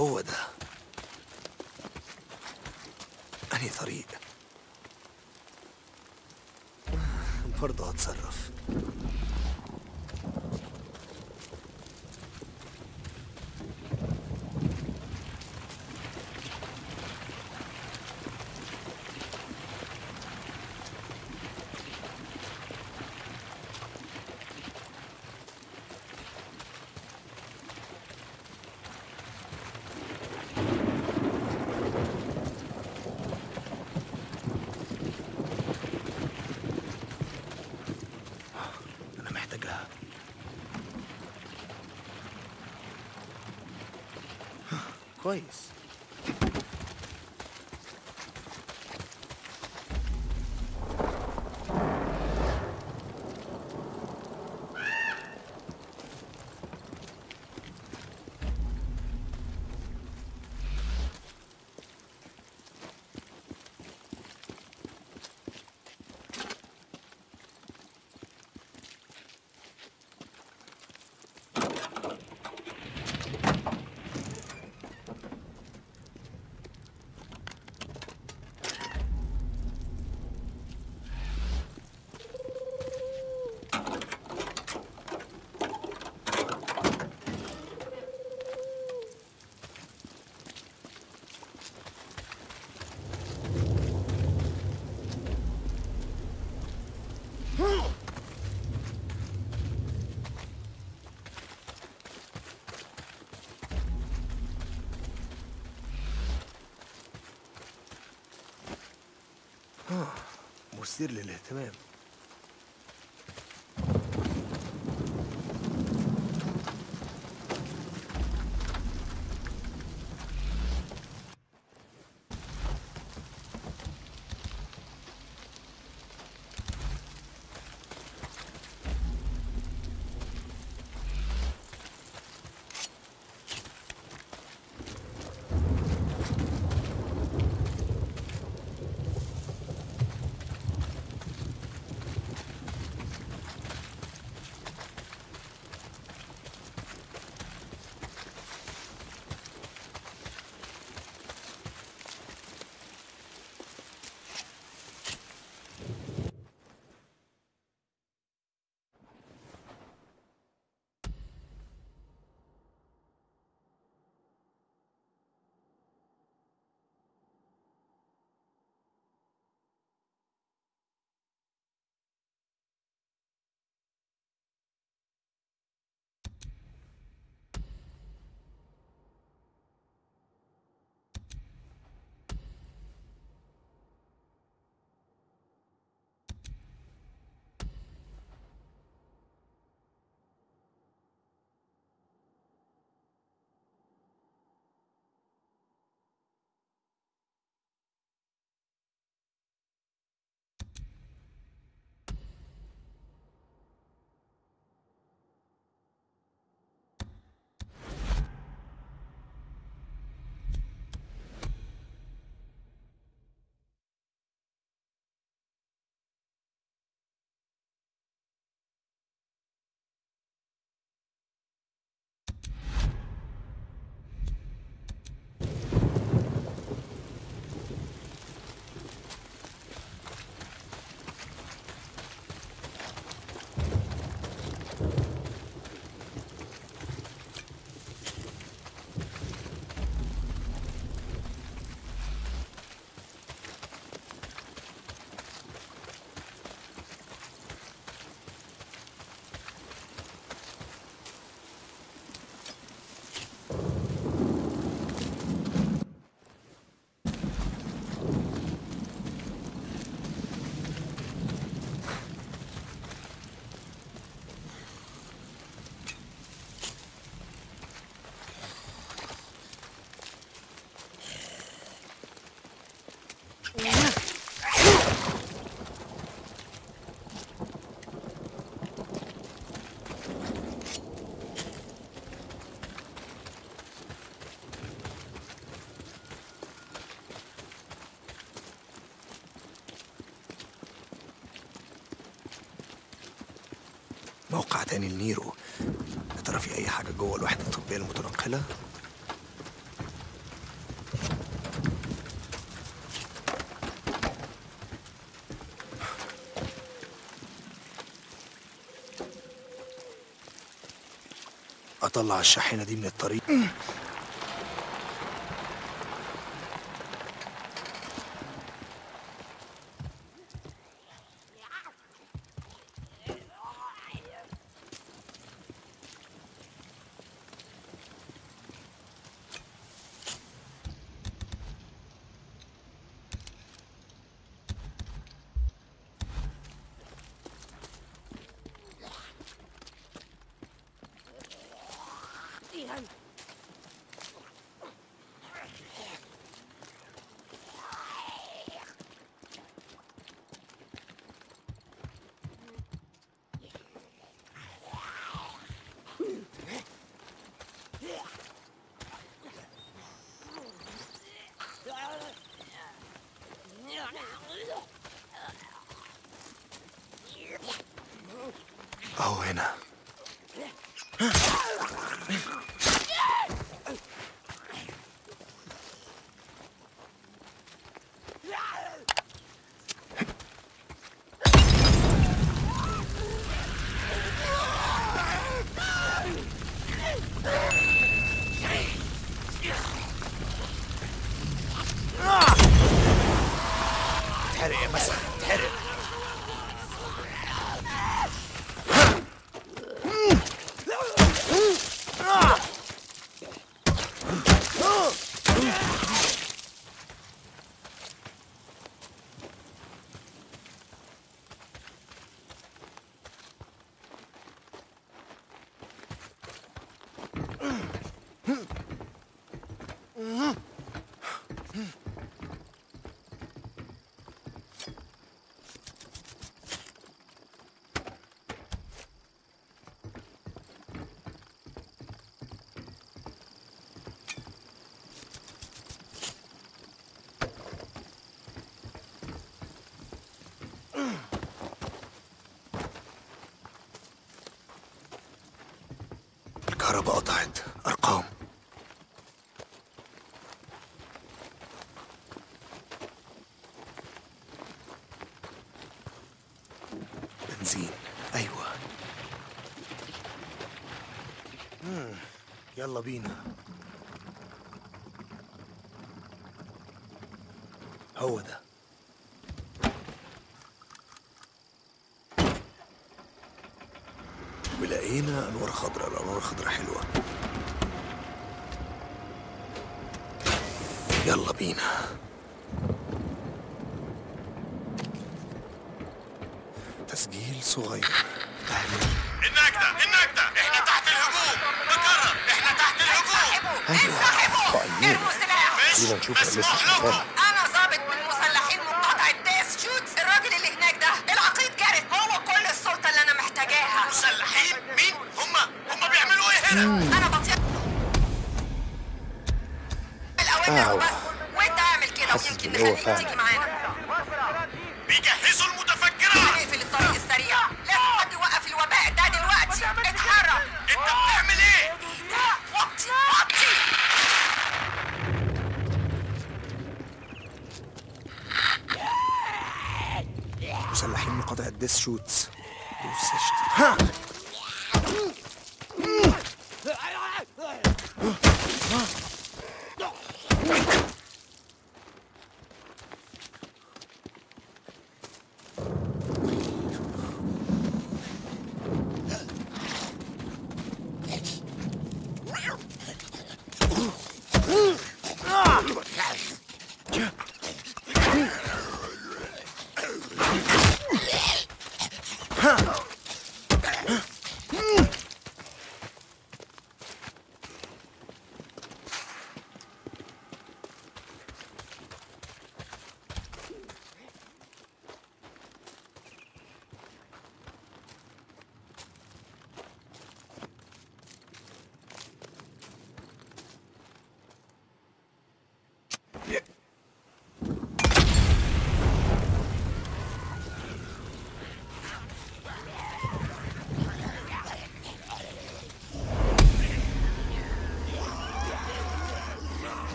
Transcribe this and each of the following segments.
هو ده أنهي طريق برضه هتصرف أنا محتاجها كويس مثير للاهتمام موقع تاني لنيرو يا ترى في أي حاجة جوه الوحدة الطبية المتنقلة؟ هطلع الشاحنة دي من الطريق أهو هنا اتحرق يا مسخ اتحرق الكهرباء قطعت أرقام بنزين أيوة مم. يلا بينا هو ده ولقينا انوار خضراء الانوار الخضراء حلوه يلا بينا تسجيل صغير اهلا النجدة النجدة احنا تحت الهجوم بكرر احنا تحت الهجوم ايوه طيب مش خلينا نشوف لسه مسموح شغال لكم انا ضابط من المسلحين من قطع الديس شوت الراجل اللي هناك ده العقيد جارد هو كل السلطه اللي انا محتاجاها مسلحين مين هم هم بيعملوا ايه هنا انا بطيء الاوامر آه. وبس وانت اعمل كده حاسس ويمكن بالقوة نخليك فعلا. تيجي معانا بيجهزوا المتفجرات نقفل الطريق السريع لازم حد يوقف الوباء ده دلوقتي اتحرك انت بتعمل ايه ده وطي وطي مسلحين مقاطع الديس شوتس دوس اشت- ها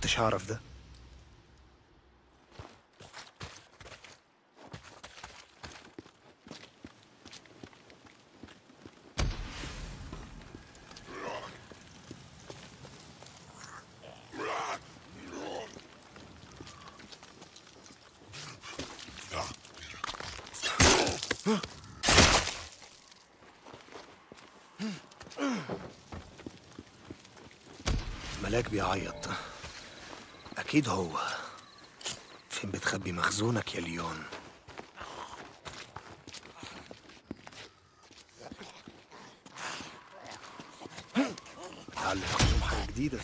كنتش هعرف ده ملاك بيعيط أكيد هو فين بتخبي مخزونك يا ليون تعلم عليهم حاجة جديدة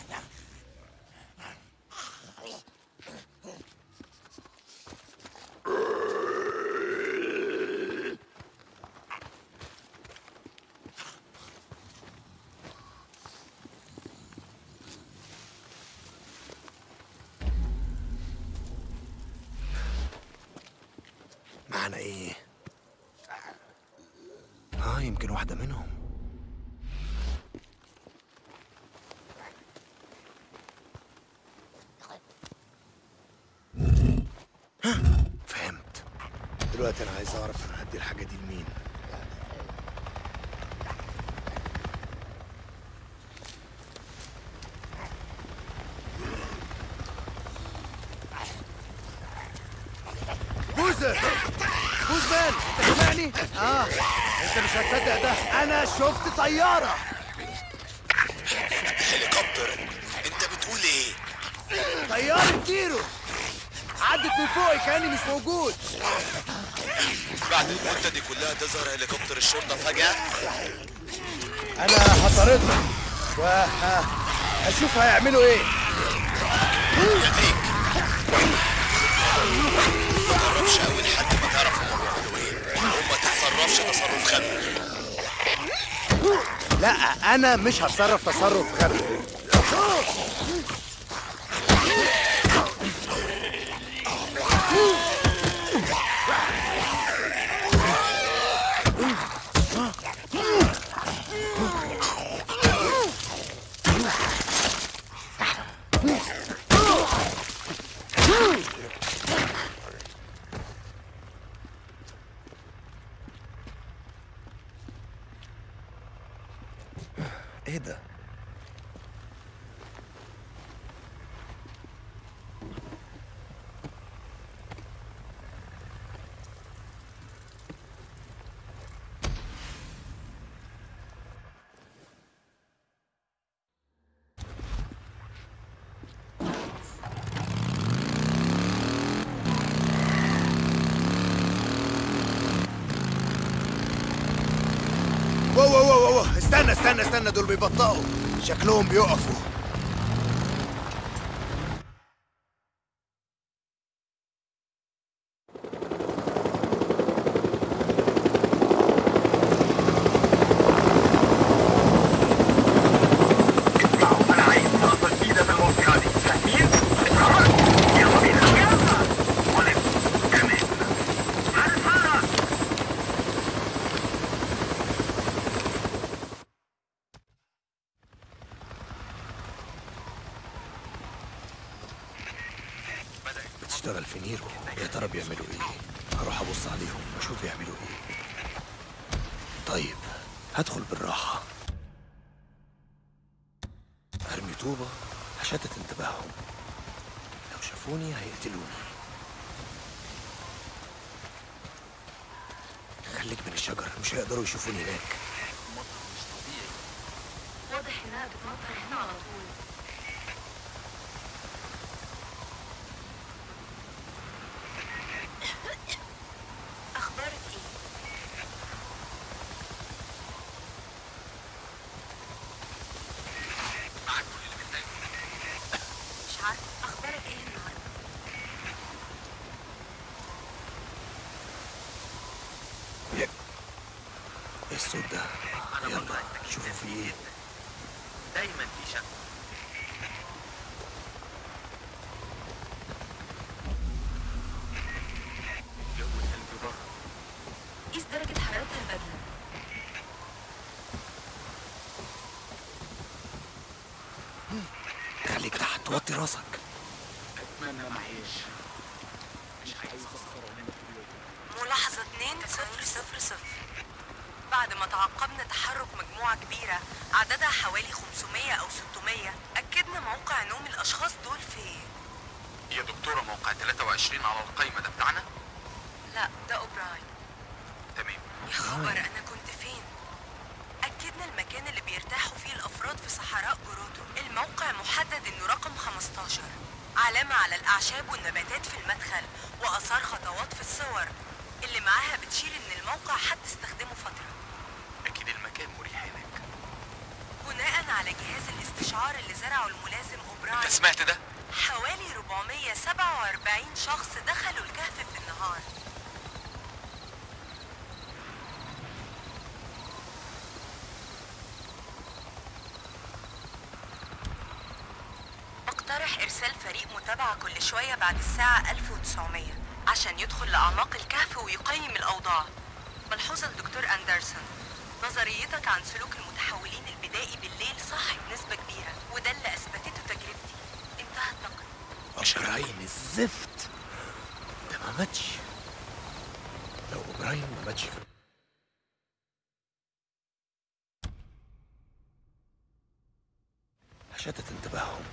معنى ايه؟ اه يمكن واحدة منهم فهمت دلوقتي انا عايز اعرف هدي الحاجة دي لمين بوزة بوزمان انت سامعني؟ اه انت مش هتصدق ده انا شفت طيارة هليكوبتر انت بتقول ايه طيارة تيرو عدت من فوقي كأني مش موجود بعد المدة دي كلها تظهر هليكوبتر الشرطة فجأة انا هطاردهم وهشوف هيعملوا ايه يديك ما تقربش قوي لحد ما تعرف هما بيعملوا ايه وما تتصرفش تصرف خبي لا انا مش هتصرف تصرف غبي ايه ده؟ واو واو واو واو استنى استنى استنى دول بيبطئوا شكلهم بيقفوا انا عايز خطوة جديدة في المنطقة دي فاهمين؟ اتحرك يلا بينا يلا ولف كمان هنتحرك بتشتغل في نيرو يا ترى بيعملوا ايه؟ هروح ابص عليهم واشوف بيعملوا ايه طيب هدخل بالراحة ارمي طوبة هشتت انتباههم لو شافوني هيقتلوني خليك من الشجر مش هيقدروا يشوفوني هناك واضح انها بتمطر هنا على طول اخبارك ايه مش عارف اخبارك ايه النهارده ايه الصوت ده يلا شوفوا في ايه دايما في شك جو قلبي بره قيس درجة حرارة البدلة خليك تحت وطي راسك انا معيش مش عايز اخسر عمرك كله ملاحظة 2000 بعد ما تعقبنا تحرك مجموعة كبيرة عددها حوالي 500 أو 600 أكدنا موقع نوم الأشخاص دول في يا دكتورة موقع 23 على القايمة ده بتاعنا؟ لا ده أوبراين تمام يا خبر أنا كنت فين؟ أكدنا المكان اللي بيرتاحوا فيه الأفراد في صحراء جروتو الموقع محدد إنه رقم 15 علامة على الأعشاب والنباتات في المدخل وآثار خطوات في الصور اللي معاها بتشير إن الموقع حد استخدمه فترة أكيد المكان مريح هناك بناء على جهاز الاستشعار اللي زرعه الملازم أنت أوبراين سمعت ده؟ حوالي 447 شخص دخلوا الكهف في النهار اقترح إرسال فريق متابعة كل شوية بعد الساعة 1900 عشان يدخل لأعماق الكهف ويقيم الأوضاع ملحوظة الدكتور أندرسون نظريتك عن سلوك المتحولين البدائي بالليل صح بنسبة كبيرة وده اللي أثبتته تجربتي انتهى التقرير أوبراين الزفت ده ما ماتش لو أوبراين ما ماتش في شتت انتباههم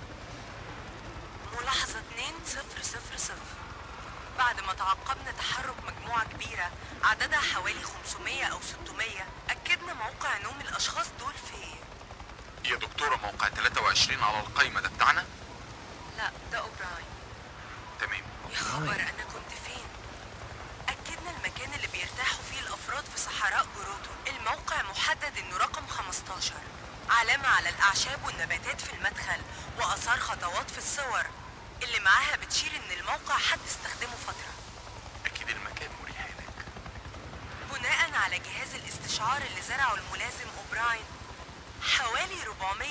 ملاحظة 2000 بعد ما تعقبنا تحرك مجموعة كبيرة عددها حوالي 500 أو 600 أكدنا موقع نوم الأشخاص دول في يا دكتورة موقع 23 على القايمة ده بتاعنا؟ لا ده أوبراين تمام يا خبر أنا كنت فين؟ أكدنا المكان اللي بيرتاحوا فيه الأفراد في صحراء جروتو الموقع محدد إنه رقم 15 علامة على الأعشاب والنباتات في المدخل وآثار خطوات في الصور اللي معاها بتشير إن الموقع حد استخدمه فترة أكيد المكان مريح هناك بناء على جهاز الاستشعار اللي زرعه الملازم أوبراين حوالي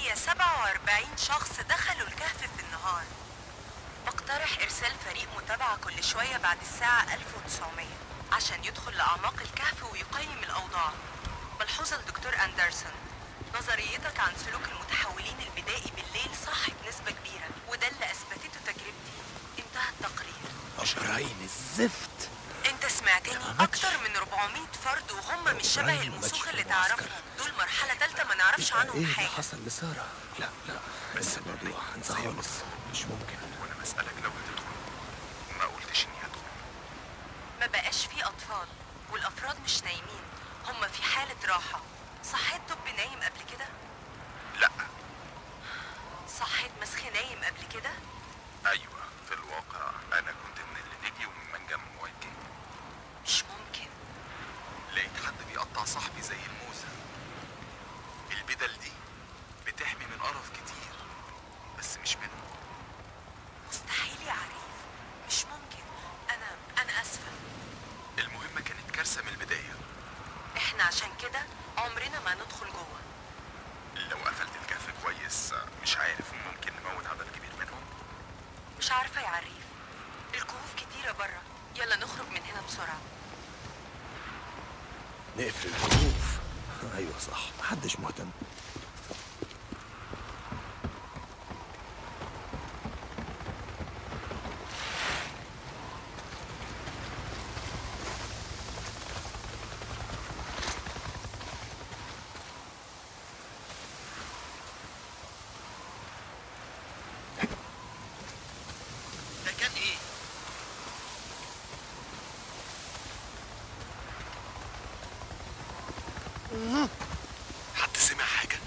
447 شخص دخلوا الكهف في النهار بقترح إرسال فريق متابعة كل شوية بعد الساعة 1900 عشان يدخل لأعماق الكهف ويقيم الأوضاع ملحوظة الدكتور أندرسون نظريتك عن سلوك المتحولين البدائي بالليل صح بنسبة كبيرة وده اللي أثبتته تجربتي انتهى التقرير أوبراين الزفت انت سمعتني ما ماتش. اكتر من 400 فرد وهم مش شبه إبراهيم ما ماتش المسوخ في اللي المعسكر. تعرفهم دول مرحلة تالتة ما نعرفش يبقى عنهم ايه اللي حاجة حصل لسارة؟ لا لا بس الموضوع انسى خالص مش ممكن وأنا بسألك لو هتدخل ما قلتش إني هدخل ما بقاش في أطفال والأفراد مش نايمين هم في حالة راحة صحيت دب نايم قبل كده؟ لا صحيت مسخ نايم قبل كده؟ أيوة في الواقع أنا كنت من اللي نجي ومن منجم موجه مش ممكن لقيت حد بيقطع صاحبي زي الموزة البدل دي بتحمي من قرف كتير بس مش منه مستحيل يا عريف مش ممكن أنا أنا آسفة المهم كانت كارثة من البداية إحنا عشان كده عمرنا ما ندخل جوه لو قفلت الكهف كويس مش عارف ممكن نموت عدد كبير منهم مش عارفة يا عريف الكهوف كتيرة بره يلا نخرج من هنا بسرعة نقفل الكهوف ايوه صح محدش مهتم ده كان ايه؟ حد سمع حاجة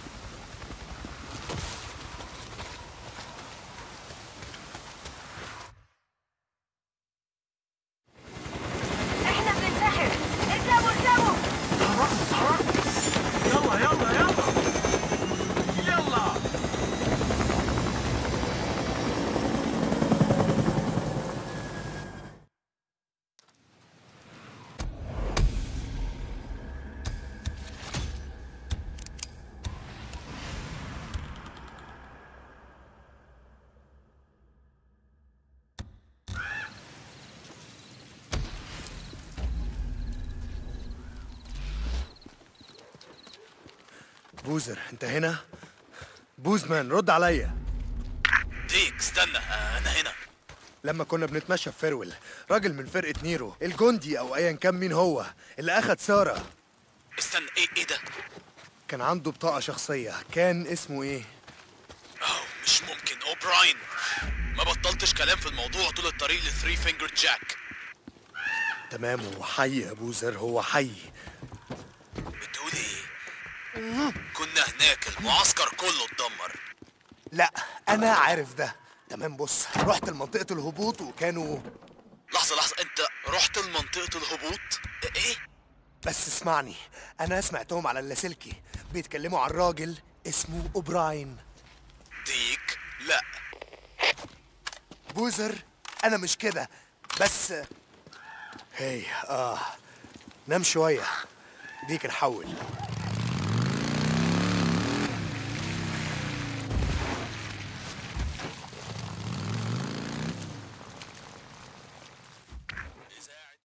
احنا بننتحر اركبوا اركبوا يلا يلا يلا يلا بوزر انت هنا بوزمان رد عليا ديك استنى انا هنا لما كنا بنتمشى في فيرويل راجل من فرقة نيرو الجندي أو أيا كان مين هو اللي أخد سارة استنى ايه ايه ده؟ كان عنده بطاقة شخصية كان اسمه إيه؟ أوه مش ممكن اوبراين ما بطلتش كلام في الموضوع طول الطريق لثري فينجر جاك تمام هو حي يا بوزر هو حي بتقول ايه؟ كنا هناك المعسكر كله اتدمر لا أنا عارف ده تمام بص رحت لمنطقة الهبوط وكانوا لحظة لحظة انت رحت لمنطقة الهبوط؟ ايه؟ بس اسمعني أنا سمعتهم على اللاسلكي بيتكلموا عن راجل اسمه أوبراين ديك؟ لا بوزر أنا مش كده بس هي آه نام شوية ديك نحول